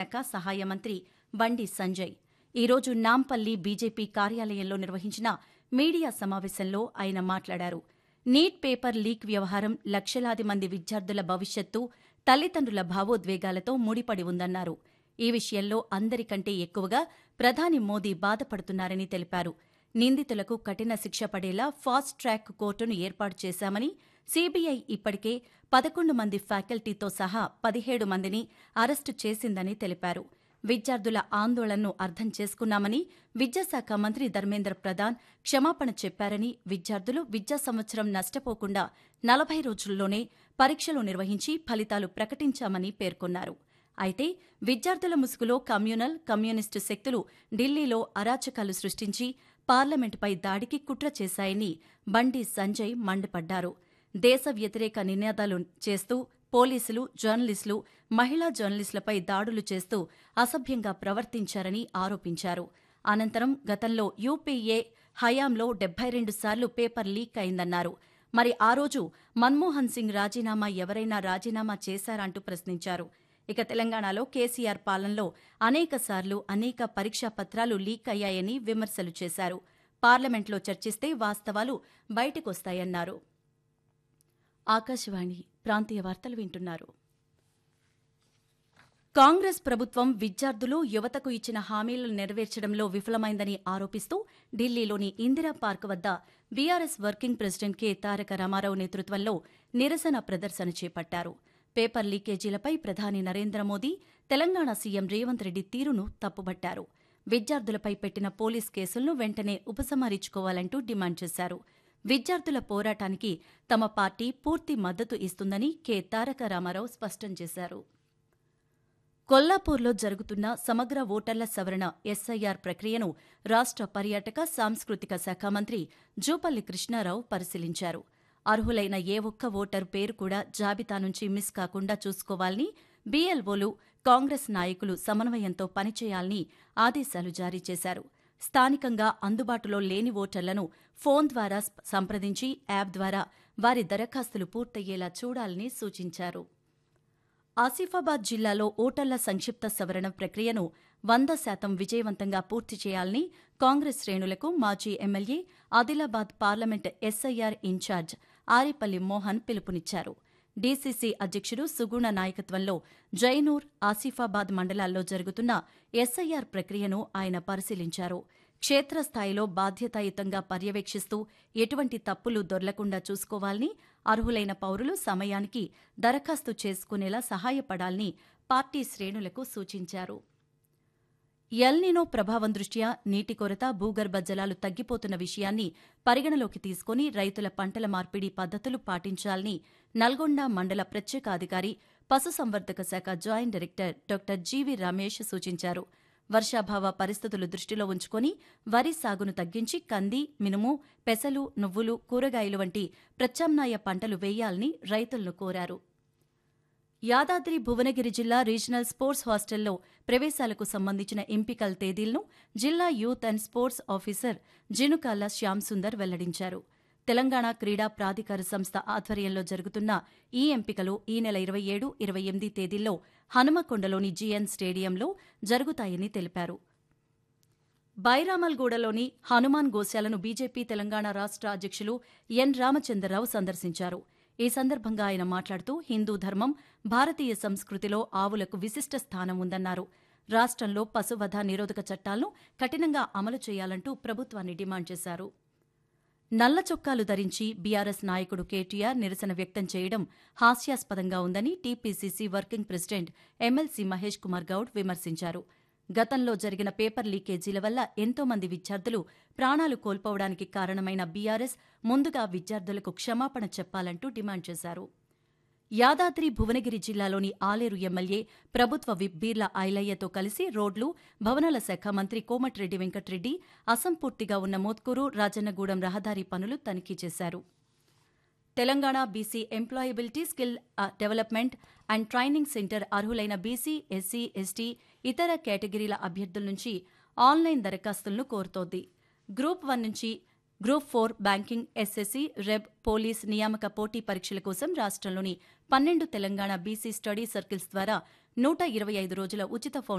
శాఖ సహాయ మంత్రి బండి సంజయ్ ఈరోజు నాంపల్లి బీజేపీ కార్యాలయంలో నిర్వహించిన మీడియా సమావేశంలో ఆయన మాట్లాడారు నీట్ పేపర్ లీక్ వ్యవహారం లక్షలాది మంది విద్యార్థుల భవిష్యత్తు తల్లిదండ్రుల భావోద్వేగాలతో ముడిపడి ఉందన్నారు ఈ విషయంలో అందరికంటే ఎక్కువగా ప్రధాని మోదీ బాధపడుతున్నారని తెలిపారు నిందితులకు కఠిన శిక్ష పడేలా ఫాస్ట్ ట్రాక్ కోర్టును ఏర్పాటు చేశామని సీబీఐ ఇప్పటికే పదకొండు మంది ఫ్యాకల్టీతో సహా పదిహేడు మందిని అరెస్టు చేసిందని తెలిపారు విద్యార్థుల ఆందోళనను అర్థం చేసుకున్నామని విద్యాశాఖ మంత్రి ధర్మేంద్ర ప్రధాన్ క్షమాపణ చెప్పారని విద్యార్థులు విద్యా సంవత్సరం నష్టపోకుండా నలభై రోజుల్లోనే పరీక్షలు నిర్వహించి ఫలితాలు ప్రకటించామని పేర్కొన్నారు అయితే విద్యార్థుల ముసుగులో కమ్యూనల్ కమ్యూనిస్టు శక్తులు ఢిల్లీలో అరాచకాలు సృష్టించి పార్లమెంటుపై దాడికి కుట్ర చేశాయని బండి సంజయ్ మండిపడ్డారు దేశ వ్యతిరేక నినాదాలు చేస్తూ పోలీసులు జర్నలిస్టులు మహిళా జర్నలిస్టులపై దాడులు చేస్తూ అసభ్యంగా ప్రవర్తించారని ఆరోపించారు అనంతరం గతంలో యూపీఏ హయాంలో డెబ్బై రెండు సార్లు పేపర్ లీక్ అయిందన్నారు మరి ఆ రోజు మన్మోహన్ సింగ్ రాజీనామా ఎవరైనా రాజీనామా చేశారంటూ ప్రశ్నించారు ఇక తెలంగాణలో కేసీఆర్ పాలనలో అనేక సార్లు అనేక పరీక్షా పత్రాలు లీక్ అయ్యాయని విమర్శలు చేశారు పార్లమెంట్లో చర్చిస్తే వాస్తవాలు బయటకొస్తాయన్నారు ఆకాశవాణి ప్రాంతీయ వార్తలు వింటున్నారు కాంగ్రెస్ ప్రభుత్వం విద్యార్థులు యువతకు ఇచ్చిన హామీలను నెరవేర్చడంలో విఫలమైందని ఆరోపిస్తూ ఢిల్లీలోని ఇందిరా పార్క్ వద్ద BRS working president K Taraka Ramarao నేతృత్వంలో నిరసన ప్రదర్శన చేపట్టారు పేపర్ లీకేజీలపై ప్రధాని నరేంద్ర మోదీ తెలంగాణ సీఎం రేవంత్ రెడ్డి తీరును తప్పుబట్టారు విద్యార్థులపై పెట్టిన పోలీస్ కేసులను వెంటనే ఉపసంహరించుకోవాలంటూ డిమాండ్ చేశారు విద్యార్థుల పోరాటానికి తమ పార్టీ పూర్తి మద్దతు ఇస్తుందని కె తారక రామారావు స్పష్టం చేశారు కొల్లాపూర్లో జరుగుతున్న సమగ్ర ఓటర్ల సవరణ ఎస్ఐఆర్ ప్రక్రియను రాష్ట్ర పర్యాటక సాంస్కృతిక శాఖ మంత్రి జూపల్లి కృష్ణారావు పరిశీలించారు అర్హులైన ఏ ఒక్క ఓటరు పేరు కూడా జాబితా నుంచి మిస్ కాకుండా చూసుకోవాలని బీఎల్ఓలు కాంగ్రెస్ నాయకులు సమన్వయంతో పనిచేయాలని ఆదేశాలు జారీ చేశారు స్థానికంగా అందుబాటులో లేని ఓటర్లను ఫోన్ ద్వారా సంప్రదించి యాప్ ద్వారా వారి దరఖాస్తులు పూర్తయ్యేలా చూడాలని సూచించారు ఆసిఫాబాద్ జిల్లాలో ఓటర్ల సంక్షిప్త సవరణ ప్రక్రియను వంద శాతం విజయవంతంగా పూర్తి చేయాలని కాంగ్రెస్ శ్రేణులకు మాజీ MLA Adilabad parliament SIR incharge Arepalli Mohan పిలుపునిచ్చారు డీసీసీ అధ్యక్షుడు సుగుణ నాయకత్వంలో జైనూర్ ఆసిఫాబాద్ మండలాల్లో జరుగుతున్న ఎస్ఐఆర్ ప్రక్రియను ఆయన పరిశీలించారు క్షేత్రస్థాయిలో బాధ్యతాయుతంగా పర్యవేక్షిస్తూ ఎటువంటి తప్పులు దొర్లకుండా చూసుకోవాలని అర్హులైన పౌరులు సమయానికి దరఖాస్తు చేసుకునేలా సహాయపడాలని పార్టీ శ్రేణులకు సూచించారు ఎల్నినో ప్రభావం దృష్ట్యా నీటి కొరత భూగర్భ జలాలు తగ్గిపోతున్న విషయాన్ని పరిగణలోకి తీసుకుని రైతుల పంటల మార్పిడి పద్ధతులు పాటించాలని నల్గొండ మండల ప్రత్యేక అధికారి పశుసంవర్ధక శాఖ joint director doctor G V Ramesh సూచించారు వర్షాభావ పరిస్థితులు దృష్టిలో ఉంచుకొని వరి సాగును తగ్గించి కంది మినుము పెసలు నువ్వులు కూరగాయలు వంటి ప్రత్యామ్నాయ పంటలు వేయాలని రైతులను కోరారు యాదాద్రి భువనగిరి జిల్లా రీజనల్ స్పోర్ట్స్ హాస్టల్లో ప్రవేశాలకు సంబంధించిన ఎంపికల తేదీలను జిల్లా youth and sports officer Jinukala Shyam Sundar వెల్లడించారు తెలంగాణ క్రీడా ప్రాధికార సంస్థ ఆధ్వర్యంలో జరుగుతున్న ఈ ఎంపికలు ఈ నెల ఇరవై ఏడు ఇరవై ఎనిమిది తేదీల్లో హనుమకొండలోని జీఎన్ స్టేడియంలో జరుగుతాయని తెలిపారు బైరామల్గూడలోని హనుమాన్ గోశాలను బీజేపీ తెలంగాణ రాష్ట్ర అధ్యక్షులు ఎన్ రామచంద్రరావు సందర్శించారు ఈ సందర్భంగా ఆయన మాట్లాడుతూ హిందూ ధర్మం భారతీయ సంస్కృతిలో ఆవులకు విశిష్ట స్థానం ఉందన్నారు రాష్ట్రంలో పశువధ నిరోధక చట్టాలను కఠినంగా అమలు చేయాలంటూ ప్రభుత్వాన్ని డిమాండ్ చేశారు నల్ల చొక్కాలు ధరించి బీఆర్ఎస్ నాయకుడు కేటీఆర్ నిరసన వ్యక్తం చేయడం హాస్యాస్పదంగా ఉందని TPCC working president MLC Mahesh Kumar Goud విమర్శించారు గతంలో జరిగిన పేపర్ లీకేజీల వల్ల ఎంతో మంది విద్యార్థులు ప్రాణాలు కోల్పోవడానికి కారణమైన బీఆర్ఎస్ ముందుగా విద్యార్థులకు క్షమాపణ చెప్పాలంటూ డిమాండ్ చేశారు యాదాద్రి భువనగిరి జిల్లాలోని ఆలేరు ఎమ్మెల్యే ప్రభుత్వ విప్ బీర్ల ఐలయ్యతో కలిసి రోడ్లు భవనాల శాఖ మంత్రి కోమటిరెడ్డి వెంకటరెడ్డి అసంపూర్తిగా ఉన్న మోత్కూరు రాజన్నగూడెం రహదారి పనులు తనిఖీ చేశారు Telangana BC employability skill development and training centre అర్హులైన బీసీ ఎస్సీ ఎస్టీ ఇతర కేటగిరీల అభ్యర్థుల నుంచి ఆన్లైన్ దరఖాస్తులను కోరుతోంది గ్రూప్ వన్ నుంచి గ్రూప్ ఫోర్ బ్యాంకింగ్ ఎస్ఎస్సీ రెబ్ పోలీస్ నియామక పోటీ పరీక్షల కోసం రాష్ట్రంలోని పన్నెండు తెలంగాణ బీసీ స్టడీ సర్కిల్స్ ద్వారా నూట ఇరవై ఐదు రోజుల ఉచిత